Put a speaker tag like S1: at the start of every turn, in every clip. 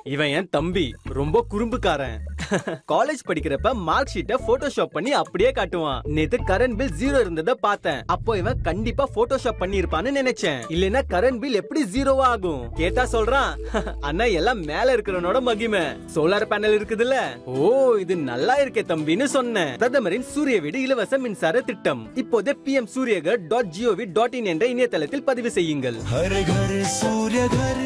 S1: இவன் என் தம்பி ரொம்ப குறும்புக்காரன் காலேஜ் படிக்கிறப்ப மார்க் ஷீட்டை போட்டோஷாப் பண்ணி அப்படியே காட்டுவான் நேத்து கரண்ட் பில் ஜீரோ இருந்ததை பார்த்தேன் அப்போ இவன் கண்டிப்பா போட்டோஷாப் பண்ணி இருப்பான்னு நினைச்சேன் இல்லனா கரண்ட் பில் எப்படி ஜீரோவா ஆகும் கேட்டா சொல்றான் அண்ணா எல்லாம் மேல இருக்கிறவனோட மகிமை சோலார் பேனல் இருக்குதுல்ல ஓ இது நல்லா இருக்கே தம்பின்னு சொன்னேன் பிரதமரின் சூரிய வீடு இலவச மின்சார திட்டம் இப்போதே PM Suryaghar dot GOV dot IN என்ற இணையதளத்தில் பதிவு செய்யுங்கள்
S2: हर घर सूर्य घर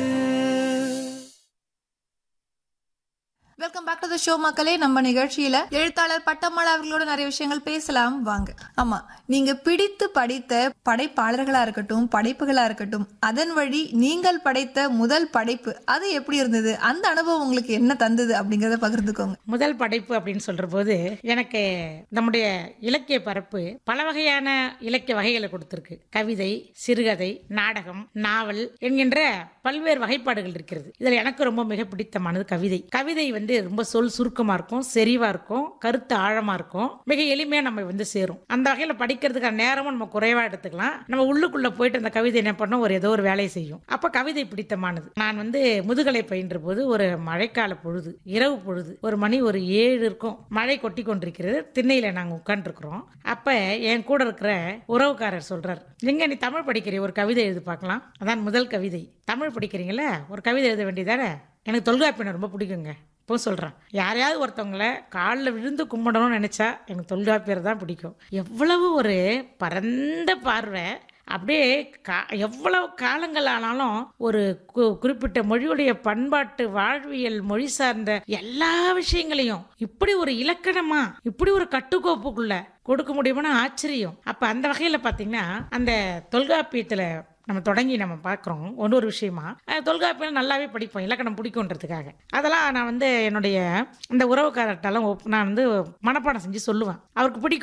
S3: welcome back to the show மக்களே நம்ம நிகழ்ச்சியில எழுத்தாளர் பட்டம்மாள் அவர்களோட நிறைய விஷயங்கள் பேசலாம் வாங்க ஆமா நீங்க பிடித்து படித்த படைப்பாளர்களா இருக்கட்டும் படைப்புகளா இருக்கட்டும் அதன் வழி நீங்கள் படைத்த முதல் படைப்பு அது எப்படி இருந்தது அந்த அனுபவம் உங்களுக்கு என்ன தந்தது அப்படிங்கறத பகிர்ந்துக்கோங்க
S4: முதல் படைப்பு அப்படின்னு சொல்ற போது எனக்கு நம்முடைய இலக்கிய பரப்பு பல வகையான இலக்கிய வகைகளை கொடுத்திருக்கு கவிதை சிறுகதை நாடகம் நாவல் என்கின்ற பல்வேறு வகைப்பாடுகள் இருக்கிறது இதுல எனக்கு ரொம்ப மிக பிடித்தமானது கவிதை கவிதை வந்து ரொம்ப சொல் சுருக்கமா இருக்கும் செறிவா இருக்கும் கருத்து ஆழமா இருக்கும் மிக எளிமையா நம்ம வந்து சேரும் அந்த வகையில படிக்கிறதுக்கான நேரமும் நம்ம குறைவா எடுத்துக்கலாம் நம்ம உள்ளுக்குள்ள போயிட்டு அந்த கவிதை என்ன பண்ணோம் ஒரு ஏதோ ஒரு வேலையை செய்யும் அப்ப கவிதை பிடித்தமானது நான் வந்து முதுகலை பயின்ற போது ஒரு மழைக்கால பொழுது இரவு பொழுது ஒரு மணி ஒரு ஏழு இருக்கும் மழை கொட்டி கொண்டிருக்கிறது திண்ணையில நாங்க உட்காந்துருக்குறோம் அப்ப என் கூட இருக்கிற உறவுக்காரர் சொல்றார் எங்க நீ தமிழ் படிக்கிறிய ஒரு கவிதை எழுதி பார்க்கலாம் அதான் முதல் கவிதை தமிழ் படிக்கிறீங்களே ஒரு கவிதை எழுத வேண்டியதானே எனக்கு தொல்காப்பியம் ரொம்ப பிடிக்குங்க இப்போ சொல்கிறேன் யாரையாவது ஒருத்தவங்கள காலில் விழுந்து கும்பிடணும்னு நினச்சா எனக்கு தொல்காப்பியர் தான் பிடிக்கும் எவ்வளவு ஒரு பரந்த பார்வை அப்படியே கா எவ்வளவு காலங்கள் ஆனாலும் ஒரு கு- குறிப்பிட்ட மொழியுடைய பண்பாட்டு வாழ்வியல் மொழி சார்ந்த எல்லா விஷயங்களையும் இப்படி ஒரு இலக்கணமா இப்படி ஒரு கட்டுக்கோப்புக்குள்ள கொடுக்க முடியுமான்னு ஆச்சரியம் அப்ப அந்த வகையில பாத்தீங்கன்னா அந்த தொல்காப்பியத்துல நம்ம தொடங்கி நம்ம பார்க்குறோம் ஒன்று ஒரு விஷயமா அஹ், தொல்காப்பியம் நல்லாவே படிப்போம் இலக்கணம் பிடிக்குன்றதுக்காக அதெல்லாம் நான் வந்து என்னுடைய இந்த உறவுக்காரர்கிட்டலாம் ஒப்- நான் வந்து மனப்பாடம் செஞ்சு சொல்லுவேன் அவருக்கு பிடிக்கும்